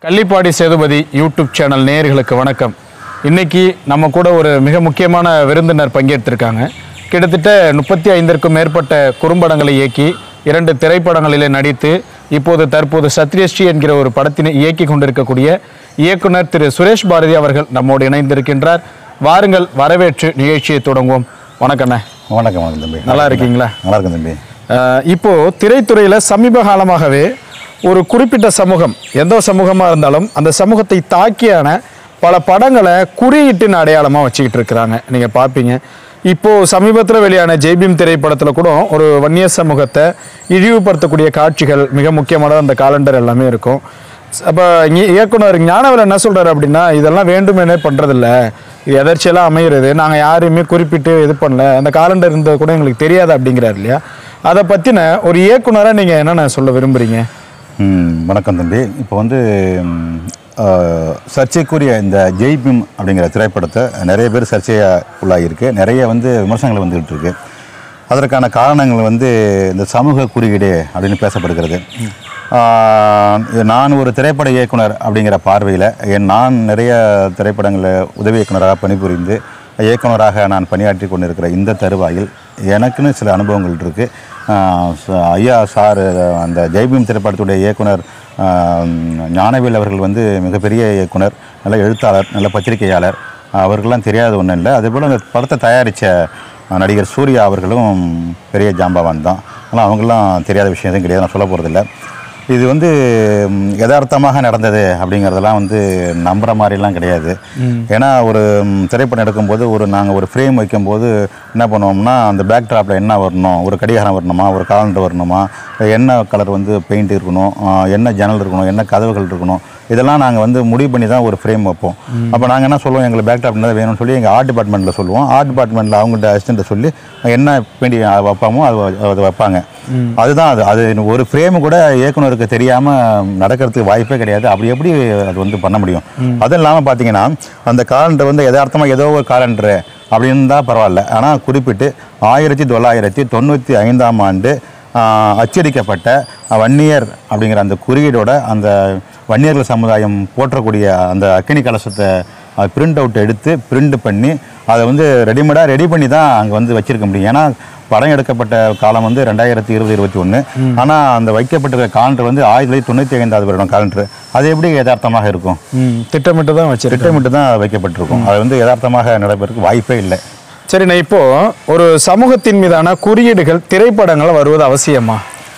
Kallipadi Sethupathi YouTube channel நேயர்களுக்கு வணக்கம் இன்னைக்கு நம்ம கூட ஒரு மிக முக்கியமான விருந்தினர் பங்கேற்றிருக்காங்க கிட்டத்தட்ட முப்பத்தி ஐந்திற்கும் மேற்பட்ட குறும்படங்களை இயக்கி இரண்டு திரைப்படங்களிலே நடித்து இப்போது தற்போது சத்ரியஸ்ரீ என்கிற ஒரு படத்தினை இயக்கி கொண்டிருக்கக்கூடிய இயக்குனர் திரு சுரேஷ் பாரதி அவர்கள் நம்மோடு இணைந்திருக்கின்றார் வாருங்கள் வரவேற்று நிகழ்ச்சியை தொடங்குவோம் வணக்கண்ணே வணக்கம் வணக்கம் தம்பி நல்லா இருக்கீங்களா நல்லா இருக்கும் தம்பி அஹ் இப்போ திரைத்துறையில் சமீப காலமாகவே ஒரு குறிப்பிட்ட சமூகம் எந்த சமூகமாக இருந்தாலும் அந்த சமூகத்தை தாக்கியான பல படங்களை குறியீட்டின் அடையாளமாக வச்சுக்கிட்டு இருக்கிறாங்க நீங்கள் பார்ப்பீங்க இப்போ சமீபத்தில் வெளியான ஜெய்பீம் திரைப்படத்தில் கூட ஒரு வன்னிய சமூகத்தை இழிவுபடுத்தக்கூடிய காட்சிகள் மிக முக்கியமான அந்த காலண்டர் எல்லாமே இருக்கும் அப்போ இயக்குனர் ஞானவர் என்ன சொல்றாரு அப்படின்னா இதெல்லாம் வேண்டுமெனே பண்ணுறதில்ல இது எதர்ச்சியெல்லாம் அமைகிறது நாங்கள் யாரையுமே குறிப்பிட்டு இது பண்ணல அந்த காலண்டர் இருந்தது கூட எங்களுக்கு தெரியாது அப்படிங்கிறாரு இல்லையா அதை பற்றின ஒரு இயக்குனராக நீங்கள் என்னென்ன சொல்ல விரும்புகிறீங்க ம், வணக்கம் தம்பி இப்போ வந்து ம், ஆ, சர்ச்சைக்குரிய இந்த ஜெய்பீம் அப்படிங்கிற திரைப்படத்தை நிறைய பேர் சர்ச்சையாக உள்ளாகியிருக்கு நிறைய வந்து விமர்சனங்கள் வந்துகிட்டு இருக்கு அதற்கான காரணங்கள் வந்து இந்த சமூக குறியீடு அப்படின்னு பேசப்படுகிறது ஆ, இது நான் ஒரு திரைப்பட இயக்குனர் அப்படிங்கிற பார்வையில் என் நான் நிறைய திரைப்படங்களில் உதவி இயக்குனராக பணிபுரிந்து இயக்குனராக நான் பணியாற்றி கொண்டிருக்கிற இந்த தருவாயில் எனக்குன்னு சில அனுபவங்கள் இருக்குது ஐயா சார் அந்த ஜெய்பீம் திரைப்படத்துடைய இயக்குனர் ஆ, ஞானவேல் அவர்கள் வந்து மிகப்பெரிய இயக்குனர் நல்ல எழுத்தாளர் நல்ல பத்திரிகையாளர் அவர்கள்லாம் தெரியாத ஒன்றும் இல்லை அதேபோல் அந்த படத்தை தயாரித்த நடிகர் சூர்யா அவர்களும் பெரிய ஜாம்பவான் தான் ஆனால் அவங்களாம் தெரியாத விஷயம் எதுவும் கிடையாது நான் சொல்ல போகிறதில்ல இது வந்து ம், யதார்த்தமாக நடந்தது அப்படிங்கிறதெல்லாம் வந்து நம்புற மாதிரிலாம் கிடையாது ஏன்னா ஒரு ம், திரைப்படம் எடுக்கும்போது ஒரு நாங்கள் ஒரு ஃப்ரேம் வைக்கும்போது என்ன பண்ணுவோம்னா அந்த பேக் ட்ராப்பில் என்ன வரணும் ஒரு கடிகாரம் வரணுமா ஒரு காலண்டர் வரணுமா என்ன கலர் வந்து பெயிண்ட் இருக்கணும் ஆ, என்ன ஜன்னல் இருக்கணும் என்ன கதவுகள் இருக்கணும் இதெல்லாம் நாங்கள் வந்து முடிவு பண்ணி தான் ஒரு ஃப்ரேம் வைப்போம் அப்போ நாங்கள் என்ன சொல்லுவோம் எங்களுக்கு பேக் ட்ராப் என்ன வேணும்னு சொல்லி எங்கள் ஆர்ட் டிபார்ட்மெண்ட்டில் சொல்லுவோம் ஆர்ட் டிபார்ட்மெண்ட்டில் அவங்கள்ட்ட அசிஸ்டண்ட்டை சொல்லி என்ன பெயிண்ட் வைப்பாமோ அது வ- அது வைப்பாங்க அதுதான் அது அது ஒரு ஃப்ரேம் கூட இயக்குனருக்கு தெரியாமல் நடக்கிறதுக்கு வாய்ப்பே கிடையாது அப்படி எப்படி அது வந்து பண்ண முடியும் அதுவும் இல்லாமல் பார்த்தீங்கன்னா அந்த காலண்டர் வந்து யதார்த்தமாக ஏதோ ஒரு காலண்டரு அப்படின்னு தான் பரவாயில்ல ஆனால் குறிப்பிட்டு ஆயிரத்தி தொள்ளாயிரத்தி தொண்ணூற்றி ஐந்தாம் ஆண்டு ஆஹ், அச்சடிக்கப்பட்ட வன்னியர் அப்படிங்கிற அந்த குறியீடோட அந்த வன்னியர்கள் சமுதாயம் போற்றக்கூடிய அந்த அக்கினி கலசத்தை பிரிண்ட் அவுட் எடுத்து பிரிண்ட் பண்ணி அதை வந்து ரெடிமேடாக ரெடி பண்ணி தான் அங்கே வந்து வச்சிருக்க முடியும் ஏன்னா படம் எடுக்கப்பட்ட காலம் வந்து ரெண்டாயிரத்தி இருபது இருபத்தி ஒன்று ஆனால் அந்த வைக்கப்பட்டிருக்க காலண்டர் வந்து ஆயிரத்தி தொள்ளாயிரத்தி தொண்ணூற்றி ஐந்தாவது வருடம் காலண்டர் அது எப்படி யதார்த்தமாக இருக்கும் ம் திட்டமிட்டு தான் வச்சிருக்கேன் திட்டமிட்டு தான் வைக்கப்பட்டிருக்கும் அது வந்து யதார்த்தமாக நடைபெறதுக்கு வாய்ப்பே இல்லை சரி நான் இப்போ ஒரு சமூகத்தின் மீதான குறியீடுகள் திரைப்படங்கள் வருவது அவசியமா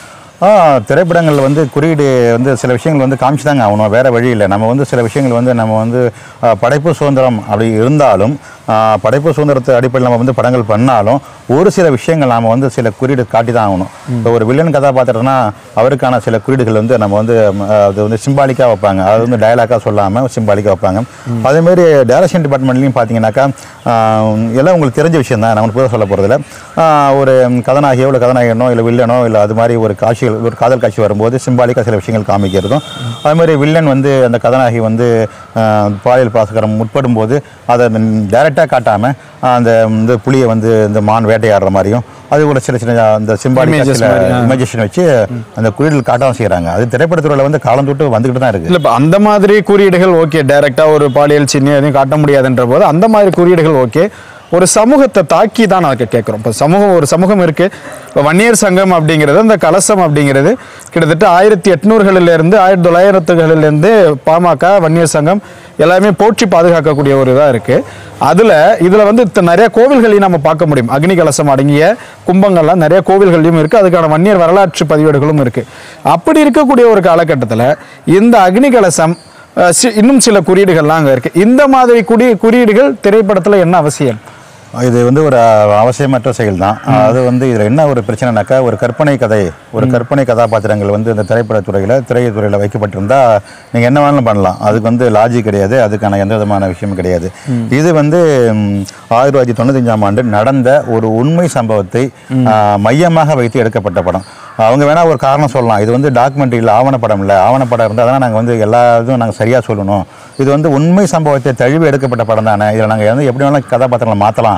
ஆ திரைப்படங்கள் வந்து குறியீடு வந்து சில விஷயங்கள் வந்து காமிச்சு தாங்க ஆகணும் வேறு வழி இல்லை நம்ம வந்து சில விஷயங்கள் வந்து நம்ம வந்து ஆ, படைப்பு சுதந்திரம் அப்படி இருந்தாலும் ஆ, படைப்பு சுதந்திரத்தை அடிப்படையில் நம்ம வந்து படங்கள் பண்ணாலும் ஒரு சில விஷயங்கள் நாம் வந்து சில குறியீடு காட்டி தான் ஆகணும் இப்போ ஒரு வில்லன் கதாபாத்திரம்னா அவருக்கான சில குறியீடுகள் வந்து நம்ம வந்து ம், அது வந்து சிம்பாலிக்காக வைப்பாங்க அது வந்து டயலாக்காக சொல்லாமல் சிம்பாலிக்காக வைப்பாங்க அதேமாரி டைரக்ஷன் டிபார்ட்மெண்ட்லையும் பார்த்தீங்கன்னாக்கா ஆ, எல்லாம் உங்களுக்கு தெரிஞ்ச விஷயம் தான் நம்ம புதுசாக சொல்ல போகிறதில்ல ஒரு கதாநாயகியோ இல்லை கதாநாயகனோ இல்லை வில்லனோ இல்லை அது மாதிரி ஒரு காட்சிகள் ஒரு காதல் காட்சி வரும்போது சிம்பாலிக்காக சில விஷயங்கள் காமிக்கிறதும் அது மாதிரி வில்லன் வந்து அந்த கதாநாயகி வந்து ஆஹ், பாலியல் பாசகரம் முற்படும் போது அதை டைரெக்டாக காட்டாமல் அந்த இந்த புலியை வந்து இந்த மான் வேட்டையாடுற மாதிரியும் அது கூட சில சின்ன அந்த சிம்பாலிக்காக Images சில மாதிரி, ஆ. இமேஜினேஷன் வச்சு அந்த குறியீடுகள் காட்டவும் செய்கிறாங்க அது திரைப்படத்துறையில் வந்து காலம் தொட்டு வந்துக்கிட்டு தான் இருக்குது இல்ல இப்ப அந்த மாதிரி குறியீடுகள் ஓகே டைரக்டா ஒரு பாலியல் சின்ன எதையும் காட்ட முடியாதுன்ற போது அந்த மாதிரி குறியீடுகள் ஓகே ஒரு சமூகத்தை தாக்கி தான் நான் கேட்குறோம் இப்போ சமூகம் ஒரு சமூகம் இருக்கு இப்போ வன்னியர் சங்கம் அப்படிங்கிறது அந்த கலசம் அப்படிங்கிறது கிட்டத்தட்ட ஆயிரத்தி எட்நூறுகளிலிருந்து ஆயிரத்தி தொள்ளாயிரத்துகளிலிருந்து பாமக வன்னியர் சங்கம் எல்லாமே போற்றி பாதுகாக்கக்கூடிய ஒரு இதாக இருக்கு அதுல இதுல வந்து இத்த- நிறைய கோவில்களையும் நம்ம பார்க்க முடியும் அக்னி கலசம் அடங்கிய கும்பங்கள்லாம் நிறைய கோவில்கள்லையும் இருக்கு அதுக்கான வன்னியர் வரலாற்று பதிவேடுகளும் இருக்கு அப்படி இருக்கக்கூடிய ஒரு காலகட்டத்தில் இந்த அக்னி கலசம் அஹ், சி- இன்னும் சில குறியீடுகள்லாம் அங்கே இருக்கு இந்த மாதிரி குடி குறியீடுகள் திரைப்படத்தில் என்ன அவசியம் இது வந்து ஒரு அவசியமற்ற செயல் தான் அது வந்து இதில் என்ன ஒரு பிரச்சனைனாக்கா ஒரு கற்பனை கதை ஒரு கற்பனை கதாபாத்திரங்கள் வந்து இந்த திரைப்படத்துறையில் திரைத்துறையில் வைக்கப்பட்டிருந்தா நீங்கள் என்ன வேணாலும் பண்ணலாம் அதுக்கு வந்து லாஜிக் கிடையாது அதுக்கான எந்த விதமான விஷயமும் கிடையாது இது வந்து ம், ஆயிரத்தி தொள்ளாயிரத்தி தொண்ணூத்தஞ்சாம் ஆண்டு நடந்த ஒரு உண்மை சம்பவத்தை ஆ, மையமாக வைத்து எடுக்கப்பட்ட படம் அவங்க வேணா ஒரு காரணம் சொல்லலாம் இது வந்து டாக்குமெண்ட்ரி இல்லை ஆவணப்படம் இல்லை ஆவணப்படம் இருந்தால் தான் நாங்கள் வந்து எல்லா இதுவும் நாங்கள் சரியாக சொல்லணும் இது வந்து உண்மை சம்பவத்தை தழுவி எடுக்கப்பட்ட படம் தானே இதில் நாங்கள் வந்து எப்படி வேணாலும் கதாபாத்திரங்களை மாற்றலாம்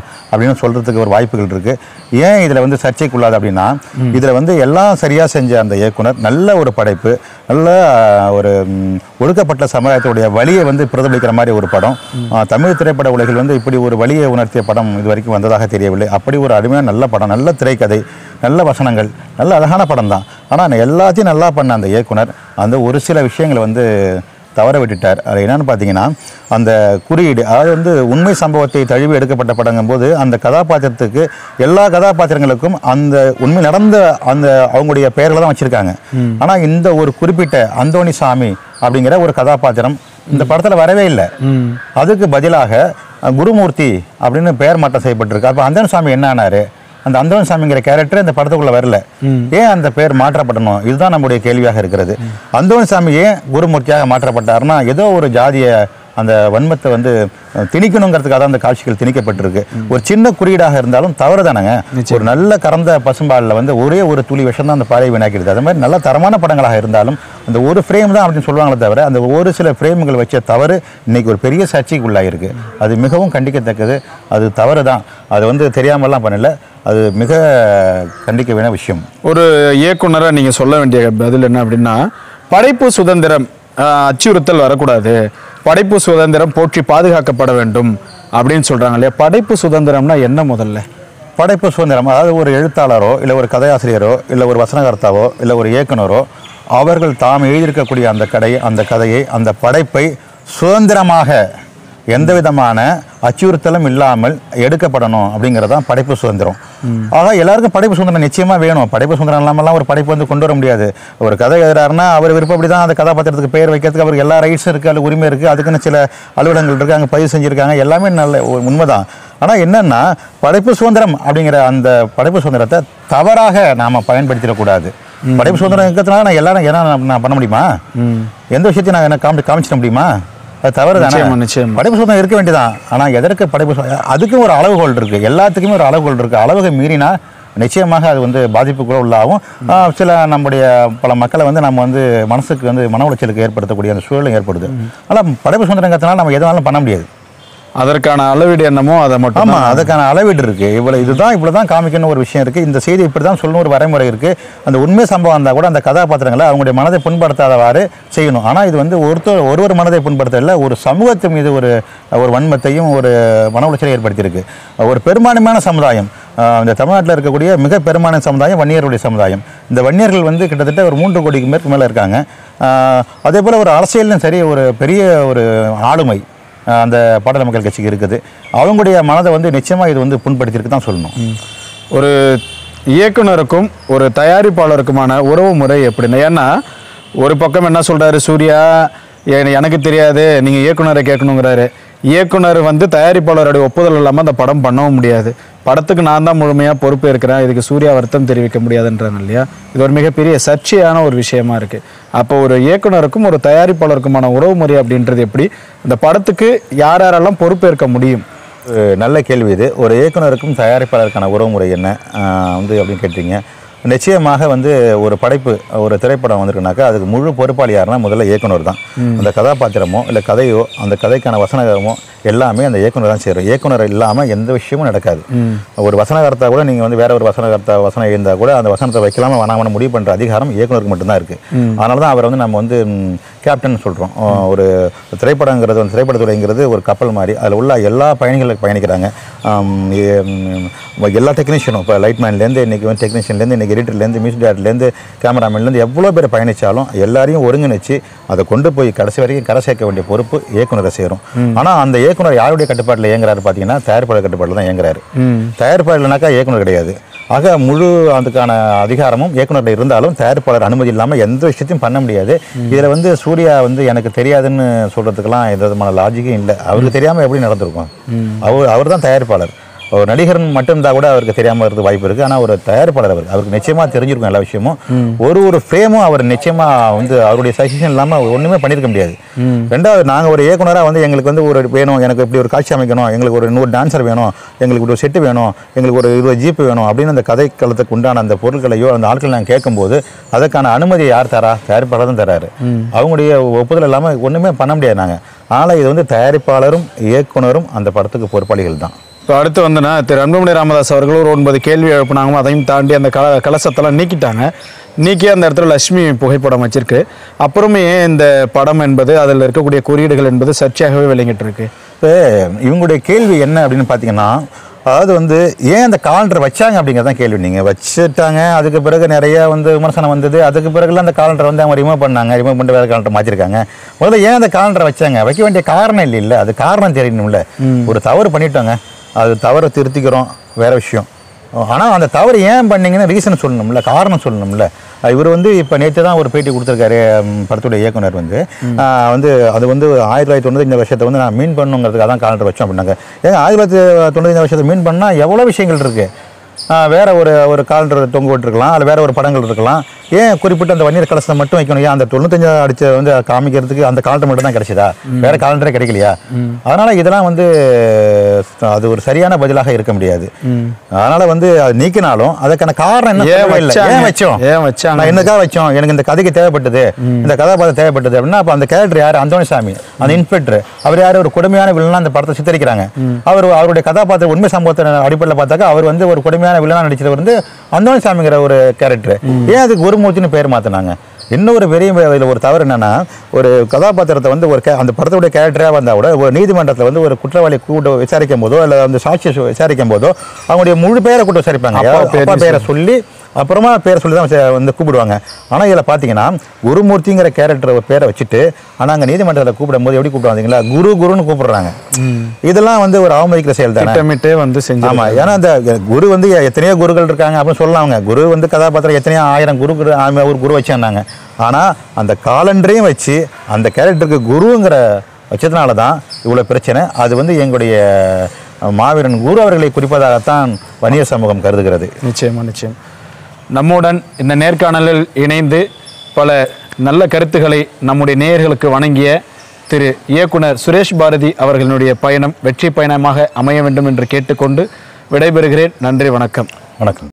அப்படின்னு சொல்கிறதுக்கு ஒரு வாய்ப்புகள் இருக்குது ஏன் இதில் வந்து சர்ச்சைக்குள்ளாது அப்படின்னா இதில் வந்து எல்லாம் சரியாக செஞ்ச அந்த இயக்குனர் நல்ல ஒரு படைப்பு நல்ல ஆஹ், ஒரு ம், ஒடுக்கப்பட்ட சமுதாயத்துடைய வழியை வந்து பிரதிபலிக்கிற மாதிரி ஒரு படம் ஆஹ், தமிழ் திரைப்பட உலகில் வந்து இப்படி ஒரு வழியை உணர்த்திய படம் இது வரைக்கும் வந்ததாக தெரியவில்லை அப்படி ஒரு அருமையான நல்ல படம் நல்ல திரைக்கதை நல்ல வசனங்கள் நல்ல அழகான படம் தான் ஆனால் எல்லாத்தையும் நல்லா பண்ண அந்த இயக்குனர் அந்த ஒரு சில விஷயங்களை வந்து தவற விட்டுட்டார் அது என்னன்னு பார்த்தீங்கன்னா அந்த குறியீடு அதாவது வந்து உண்மை சம்பவத்தை தழுவி எடுக்கப்பட்ட படங்கும்போது அந்த கதாபாத்திரத்துக்கு எல்லா கதாபாத்திரங்களுக்கும் அந்த உண்மை நடந்த அந்த அவங்களுடைய பெயர்களை தான் வச்சிருக்காங்க ஆனால் இந்த ஒரு குறிப்பிட்ட அந்தோணி சாமி அப்படிங்கிற ஒரு கதாபாத்திரம் இந்த படத்தில் வரவே இல்லை அதுக்கு பதிலாக அஹ், குருமூர்த்தி அப்படின்னு பெயர் மாற்றம் செய்யப்பட்டிருக்கு அப்போ அந்தோணி சாமி என்ன ஆனாரு அந்த அந்தோணி சாமிங்கிற கேரக்டர் இந்த படத்துக்குள்ள வரல ஏன் அந்த பேர் மாற்றப்படணும் இதுதான் நம்முடைய கேள்வியாக இருக்கிறது அந்தோணி சாமி ஏன் குருமூர்த்தியாக மாற்றப்பட்டாருன்னா ஏதோ ஒரு ஜாதிய அந்த வன்மத்தை வந்து அஹ், திணிக்கணுங்கிறதுக்காக தான் அந்த காட்சிகள் திணிக்கப்பட்டிருக்கு ஒரு சின்ன குறியீடாக இருந்தாலும் தவறு தானேங்க ஒரு நல்ல கறந்த பசும்பாலில் வந்து ஒரே ஒரு துளி விஷம் தான் அந்த பாறையை வீணாக்கிடுது அது மாதிரி நல்ல தரமான படங்களாக இருந்தாலும் அந்த ஒரு ஃப்ரேம் தான் அப்படின்னு சொல்லுவாங்களே தவிர அந்த ஒரு சில ஃப்ரேம்கள் வச்ச தவறு இன்னைக்கு ஒரு பெரிய சர்ச்சைக்கு உள்ளாயிருக்கு அது மிகவும் கண்டிக்கத்தக்கது அது தவறு தான் அது வந்து தெரியாமலாம் பண்ணல அது மிக கண்டிக்க வேண்டிய விஷயம் ஒரு இயக்குனரா நீங்க சொல்ல வேண்டிய பதில் என்ன அப்படின்னா படைப்பு சுதந்திரம் ஆஹ், அச்சுறுத்தல் வரக்கூடாது படைப்பு சுதந்திரம் போற்றி பாதுகாக்கப்பட வேண்டும் அப்படின்னு சொல்றாங்க இல்லையா படைப்பு சுதந்திரம்னா என்ன முதல்ல படைப்பு சுதந்திரம் அதாவது ஒரு எழுத்தாளரோ இல்லை ஒரு கதையாசிரியரோ இல்லை ஒரு வசனகர்த்தாவோ இல்லை ஒரு இயக்குனரோ அவர்கள் தாம் எழுதியிருக்கக்கூடிய அந்த கடை அந்த கதையை அந்த படைப்பை சுதந்திரமாக எந்த விதமான அச்சுறுத்தலும் இல்லாமல் எடுக்கப்படணும் அப்படிங்கிறது தான் படைப்பு சுதந்திரம் ஆக எல்லாருக்கும் படைப்பு சுதந்திரம் நிச்சயமாக வேணும் படைப்பு சுதந்திரம் இல்லாமலாம் ஒரு படைப்பு வந்து கொண்டு வர முடியாது ஒரு கதை எழுதுறாருன்னா அவர் விருப்பப்படி தான் அந்த கதாபாத்திரத்துக்கு பெயர் வைக்கிறதுக்கு அவருக்கு எல்லா ரைட்ஸும் இருக்குது அதில் உரிமை இருக்குது அதுக்குன்னு சில அலுவலகங்கள் இருக்குது அங்கே பதிவு செஞ்சுருக்காங்க எல்லாமே நல்ல ஒரு உண்மைதான் ஆனால் என்னன்னா படைப்பு சுதந்திரம் அப்படிங்கிற அந்த படைப்பு சுதந்திரத்தை தவறாக நாம் பயன்படுத்திடக்கூடாது படைப்பு சுதந்திரம் இருக்கிறதுனால நான் எல்லாரும் என்ன நான் நான் பண்ண முடியுமா எந்த விஷயத்தையும் நான் என்ன காமி காமிச்சிட முடியுமா அது தவறு தானே நிச்சயமா, நிச்சயமா. படைப்பு சுதந்திரம் இருக்க வேண்டியதான் ஆனால் எதற்கு படைப்பு சுதந்திரம்? அதுக்கும் ஒரு அளவுகோல் இருக்கு எல்லாத்துக்குமே ஒரு அளவுகோல் இருக்கு அளவுகை மீறினா நிச்சயமாக அது வந்து பாதிப்புக்குள்ள உள்ளாகும் ஆஹ் சில நம்முடைய பல மக்களை வந்து நம்ம வந்து மனசுக்கு வந்து மன உளைச்சலுக்கு ஏற்படுத்தக்கூடிய அந்த சூழலும் ஏற்படுது ஆனால் படைப்பு சுதந்திரங்கிறதுனால நம்ம எதுனாலும் பண்ண முடியாது அதற்கான அளவீடு என்னமோ அதை மட்டும் ஆமா அதுக்கான அளவீடு இருக்கு இவ்வளவு இதுதான் இவ்வளவு தான் காமிக்கணும் ஒரு விஷயம் இருக்கு இந்த செய்தி இப்படி தான் சொல்லணும் ஒரு வரைமுறை இருக்கு அந்த உண்மை சம்பவம் இருந்தால் கூட அந்த கதாபாத்திரங்களை அவங்களுடைய மனதை புண்படுத்தாதவாறு செய்யணும் ஆனா இது வந்து ஒருத்தர் ஒருவர் மனதை புண்படுத்தல ஒரு சமூகத்து மீது ஒரு ஒரு வன்மத்தையும் ஒரு மன உளைச்சலை ஏற்படுத்தியிருக்கு ஒரு பெரும்பான்மையான சமுதாயம் ஆஹ் இந்த தமிழ்நாட்டில் இருக்கக்கூடிய மிக பெரும்பான்மை சமுதாயம் வன்னியருடைய சமுதாயம் இந்த வன்னியர்கள் வந்து கிட்டத்தட்ட ஒரு மூன்று கோடிக்கு மேற்கு மேலே இருக்காங்க ஆஹ் அதே போல் ஒரு அரசியலும் சரி ஒரு பெரிய ஒரு ஆளுமை ஆஹ் அந்த பாட்டாளி மக்கள் கட்சிக்கு இருக்குது அவங்களுடைய மனதை வந்து நிச்சயமாக இது வந்து புண்படுத்தியிருக்கு தான் சொல்லணும் ஒரு இயக்குனருக்கும் ஒரு தயாரிப்பாளருக்குமான உறவு முறை எப்படின்னு ஏன்னா ஒரு பக்கம் என்ன சொல்றாரு சூர்யா எ- எனக்கு தெரியாது நீங்க இயக்குனரை கேட்கணுங்கிறாரு இயக்குனர் வந்து தயாரிப்பாளருடைய ஒப்புதல் இல்லாமல் அந்த படம் பண்ணவும் முடியாது படத்துக்கு நான் தான் முழுமையாக பொறுப்பு இருக்கிறேன் இதுக்கு சூர்யா வருத்தம் தெரிவிக்க முடியாதுன்றாங்க இல்லையா இது ஒரு மிகப்பெரிய சர்ச்சையான ஒரு விஷயமா இருக்கு அப்போ ஒரு இயக்குனருக்கும் ஒரு தயாரிப்பாளருக்குமான உறவு முறை அப்படின்றது எப்படி இந்த படத்துக்கு யார் யாரெல்லாம் பொறுப்பேற்க முடியும் ஒரு நல்ல கேள்வி இது ஒரு இயக்குனருக்கும் தயாரிப்பாளருக்கான உறவுமுறை என்ன ஆஹ் வந்து அப்படின்னு கேட்டீங்க நிச்சயமாக வந்து ஒரு படைப்பு ஒரு திரைப்படம் வந்திருக்குனாக்கா அதுக்கு முழு பொறுப்பாளி யாருன்னா முதல்ல இயக்குனர் தான் அந்த கதாபாத்திரமோ இல்லை கதையோ அந்த கதைக்கான வசனகமோ எல்லாமே அந்த இயக்குனர் தான் செய்கிறோம் இயக்குனர் இல்லாமல் எந்த விஷயமும் நடக்காது ஒரு வசனகர்த்தா கூட நீங்கள் வந்து வேற ஒரு வசனகர்த்தா வசனம் இருந்தால் கூட அந்த வசனத்தை வைக்கலாமா வேணாமனு முடிவு பண்ணுற அதிகாரம் இயக்குனருக்கு மட்டும்தான் இருக்குது அதனால தான் அவரை வந்து நம்ம வந்து ம், கேப்டன் சொல்கிறோம் ஒரு திரைப்படங்கிறது வந்து திரைப்படத்துறைங்கிறது ஒரு கப்பல் மாதிரி அதில் உள்ள எல்லா பயணிகளும் பயணிக்கிறாங்க ஆம், எ- ம், எல்லா டெக்னீஷியனும் இப்போ லைட்மேன்லேருந்து இன்றைக்கி வந்து டெக்னீஷியன்லேருந்து இன்றைக்கி எடிட்டர்லேருந்து மியூசிக் டேரக்டர்லேருந்து கேமராமேன்லேருந்து எவ்வளோ பேர் பயணித்தாலும் எல்லாரையும் ஒருங்கிணைச்சு அதை கொண்டு போய் கடைசி வரைக்கும் கரை சேர்க்க வேண்டிய பொறுப்பு இயக்குனரை சேரும் ஆனால் அந்த இயக்குனர் யாருடைய கட்டுப்பாட்டில் இயங்குறாரு பார்த்தீங்கன்னா தயாரிப்பாளர் கட்டுப்பாட்டில் தான் இயங்குறாரு தயாரிப்பாளர்னாக்கா இயக்குனர் கிடையாது ஆக முழு அதுக்கான அதிகாரமும் இயக்குனர்கிட்ட இருந்தாலும் தயாரிப்பாளர் அனுமதி இல்லாமல் எந்த விஷயத்தையும் பண்ண முடியாது இதில் வந்து சூர்யா வந்து எனக்கு தெரியாதுன்னு சொல்கிறதுக்கெல்லாம் எந்த விதமான லாஜிக்கும் இல்லை அவருக்கு தெரியாமல் எப்படி நடந்திருக்கும் அவர் அவர் தான் தயாரிப்பாளர் ஒரு நடிகர் மட்டும் இருந்தால் கூட அவருக்கு தெரியாமல் இருக்கிறது வாய்ப்பு இருக்குது ஆனால் ஒரு தயாரிப்பாளர் அவர் அவருக்கு நிச்சயமாக தெரிஞ்சிருக்கும் எல்லா விஷயமும் ஒரு ஒரு ஃப்ரேமும் அவர் நிச்சயமாக வந்து அவருடைய சஜஷன் இல்லாமல் ஒன்றுமே பண்ணியிருக்க முடியாது ரெண்டாவது நாங்கள் ஒரு இயக்குனராக வந்து எங்களுக்கு வந்து ஒரு வேணும் எனக்கு இப்படி ஒரு காட்சி அமைக்கணும் எங்களுக்கு ஒரு நூறு டான்சர் வேணும் எங்களுக்கு இப்படி ஒரு செட்டு வேணும் எங்களுக்கு ஒரு இருபது ஜீப்பு வேணும் அப்படின்னு அந்த கதை களத்துக்கு உண்டான அந்த பொருட்களையோ அந்த ஆட்கள் நாங்கள் கேட்கும்போது அதற்கான அனுமதி யார் தரா தயாரிப்பாளர் தான் தராரு அவங்களுடைய ஒப்புதல் இல்லாமல் ஒன்றுமே பண்ண முடியாது நாங்கள் ஆனால் இது வந்து தயாரிப்பாளரும் இயக்குனரும் அந்த படத்துக்கு பொறுப்பாளிகள் தான் இப்போ அடுத்து வந்துன்னா திரு அன்புமணி ராமதாஸ் அவர்கள் ஒரு ஒன்பது கேள்வி எழுப்புனாங்க அதையும் தாண்டி அந்த கல கலசத்தெல்லாம் நீக்கிட்டாங்க நீக்கி அந்த இடத்துல லட்சுமி புகைப்படம் வச்சிருக்கு அப்புறமே ஏன் இந்த படம் என்பது அதில் இருக்கக்கூடிய குறியீடுகள் என்பது சர்ச்சையாகவே விளங்கிட்டு இருக்கு இப்போ இவங்களுடைய கேள்வி என்ன அப்படின்னு பார்த்தீங்கன்னா அதாவது வந்து ஏன் அந்த காலண்டர் வச்சாங்க அப்படிங்கிறது தான் கேள்வி நீங்கள் வச்சுட்டாங்க அதுக்கு பிறகு நிறைய வந்து விமர்சனம் வந்தது அதுக்கு பிறகுலாம் அந்த காலண்டர் வந்து அவங்க ரிமூவ் பண்ணாங்க ரிமூவ் பண்ணிட்டு வேறு காலண்டர் மாற்றிருக்காங்க முதல்ல ஏன் அந்த காலண்டரை வச்சாங்க வைக்க வேண்டிய காரணம் இல்லை இல்லை அது காரணம் தெரியணும்ல ஒரு தவறு பண்ணிட்டோங்க அது தவறை திருத்திக்கிறோம் வேற விஷயம் ஆனால் அந்த தவறு ஏன் பண்ணீங்கன்னு ரீசன் சொல்லணும்ல காரணம் சொல்லணும்ல இவர் வந்து இப்போ நேற்று தான் ஒரு பேட்டி கொடுத்துருக்காரு ம், படத்துடைய இயக்குனர் வந்து ஆஹ் வந்து அது வந்து ஆயிரத்தி தொள்ளாயிரத்தி தொண்ணூத்தஞ்சு வருஷத்தை வந்து நான் மீன் பண்ணுங்கிறதுக்காக தான் காலண்டர் வச்சோம் அப்படின்னாங்க ஏங்க ஆயிரத்தி தொள்ளாயிரத்தி தொண்ணூத்தஞ்சு வருஷத்தை மீன் பண்ணால் எவ்வளோ விஷயங்கள் இருக்குது ஆஹ் வேற ஒரு ஒரு காலண்டர் தொங்க விட்டுருக்கலாம் அல்ல வேற ஒரு படங்கள் இருக்கலாம் ஏன் குறிப்பிட்ட அந்த வன்னியர் கலசத்தை மட்டும் வைக்கணும் ஏன் அந்த தொண்ணூத்தஞ்சு அடிச்ச வந்து காமிக்கிறதுக்கு அந்த காலண்டர் மட்டும் தான் கிடைச்சதா வேற காலண்டரே கிடைக்கலையா அதனால இதெல்லாம் வந்து அது ஒரு சரியான பதிலாக இருக்க முடியாது அதனால வந்து அது நீக்கினாலும் அதுக்கான காரணம் என்ன ஏன் சொல்லவே இல்லை. வச்சாங்க? ஏன் வச்சோம் ஏன் வச்சாங்க? நான் என்னக்காக வச்சோம் எனக்கு இந்த கதைக்கு தேவைப்பட்டது இந்த கதாபாத்திரம் தேவைப்பட்டது அப்படின்னா அப்ப அந்த கேரக்டர் யார் அந்தோணிசாமி அந்த இன்ஸ்பெக்டர் அவர் யார் ஒரு கொடுமையான வில்லனா அந்த படத்தை சித்தரிக்கிறாங்க அவர் அவருடைய கதாபாத்திரம் உண்மை சம்பவத்தை அடிப்படையில் பார்த்தாக்கா அவர் வந்து ஒரு கொடுமையான வில்லனா நடிச்சது வந்து அந்தோணிசாமிங்கிற ஒரு கேரக்டர் ஏன் அதுக்கு குருமூர்த்தின்னு பேர் மாத்தினாங்க இன்னொரு பெரிய இதில் ஒரு தவறு என்னன்னா ஒரு கதாபாத்திரத்தை வந்து ஒரு கே- அந்த படத்துடைய கேரக்டராக வந்தால் கூட ஒரு நீதிமன்றத்தில் வந்து ஒரு குற்றவாளி கூட்ட விசாரிக்கும் போதோ இல்லை அந்த சாட்சியை சு- விசாரிக்கும் போதோ அவங்களுடைய முழு பேரை கூட்ட விசாரிப்பாங்க அப்பா யார் பேர் அப்பா பேரை சொல்லி அப்புறமா பேரை சொல்லி தான் வச்சு- வந்து கூப்பிடுவாங்க ஆனால் இதில் பார்த்தீங்கன்னா குருமூர்த்திங்கிற கேரக்டர் ஒரு பேரை வச்சுட்டு ஆனால் அங்கே நீதிமன்றத்தில் கூப்பிடும்போது எப்படி கூப்பிடுவாங்க குரு குருன்னு கூப்பிடுறாங்க இதெல்லாம் வந்து ஒரு அவமதிக்கிற செயல் தானே திட்டமிட்டே வந்து செஞ்சு ஆமா ஏன்னா அந்த குரு வந்து எத்தனையோ குருக்கள் இருக்காங்க அப்படின்னு சொல்லலாம் அவங்க குரு வந்து கதாபாத்திரம் எத்தனையோ ஆயிரம் குரு குரு ஆம- ஒரு குரு வச்சாங்க ஆனா அந்த காலண்டரையும் வச்சு அந்த கேரக்டருக்கு குருங்கிற வச்சதுனால தான் இவ்வளோ பிரச்சனை அது வந்து எங்களுடைய மாவீரன் குரு அவர்களை குறிப்பதாகத்தான் வன்னியர் சமூகம் கருதுகிறது நிச்சயமா நிச்சயம் நம்முடன் இந்த நேர்காணலில் இணைந்து பல நல்ல கருத்துக்களை நம்முடைய நேயர்களுக்கு வழங்கிய திரு இயக்குனர் சுரேஷ் பாரதி அவர்களுடைய பயணம் வெற்றி பயணமாக அமைய வேண்டும் என்று கேட்டுக்கொண்டு விடைபெறுகிறேன் நன்றி வணக்கம் வணக்கம்